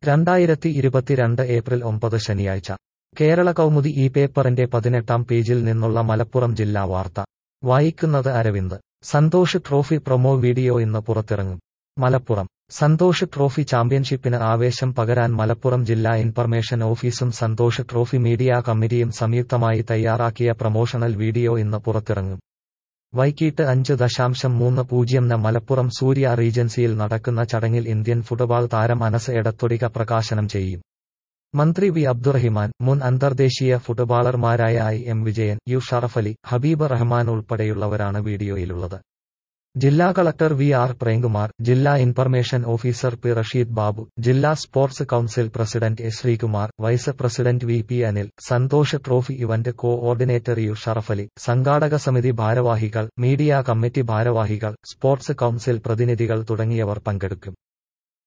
രണ്ടായിരത്തി ഇരുപത്തിരണ്ട് ഏപ്രിൽ ഒമ്പത് ശനിയാഴ്ച കേരള കൗമുദി ഈ പേപ്പറിന്റെ പതിനെട്ടാം പേജിൽ നിന്നുള്ള മലപ്പുറം ജില്ലാ വാർത്ത വായിക്കുന്നത് Aravind Santosh trophy promo video ഇന്ന് പുറത്തിറങ്ങും മലപ്പുറം സന്തോഷ് ട്രോഫി ചാമ്പ്യൻഷിപ്പിന് ആവേശം പകരാൻ മലപ്പുറം ജില്ലാ ഇൻഫർമേഷൻ ഓഫീസും സന്തോഷ് ട്രോഫി മീഡിയ കമ്മിറ്റിയും സംയുക്തമായി തയ്യാറാക്കിയ പ്രമോഷണൽ വീഡിയോ ഇന്ന് പുറത്തിറങ്ങും വൈകിട്ട് അഞ്ച് ദശാംശം മൂന്ന് പൂജ്യം ന് മലപ്പുറം സൂര്യ റീജൻസിയിൽ നടക്കുന്ന ചടങ്ങിൽ ഇന്ത്യൻ ഫുട്ബോൾ താരം അനസ് എടത്തൊടിക പ്രകാശനം ചെയ്യും മന്ത്രി വി അബ്ദുറഹിമാൻ മുൻ അന്തർദേശീയ ഫുട്ബോളർമാരായ I M Vijayan U Sharafali Habib Rahman ഉൾപ്പെടെയുള്ളവരാണ് വീഡിയോയിലുള്ളത് ജില്ലാ കളക്ടർ വി ആർ പ്രേംകുമാർ ജില്ലാ information officer P Rasheed Babu ജില്ലാ sports council president A Sreekumar vice president V P Anil Santosh trophy event coordinator U Sharafali സംഘാടക സമിതി ഭാരവാഹികൾ മീഡിയ കമ്മിറ്റി ഭാരവാഹികൾ സ്പോർട്സ് കൌൺസിൽ പ്രതിനിധികൾ തുടങ്ങിയവർ പങ്കെടുക്കും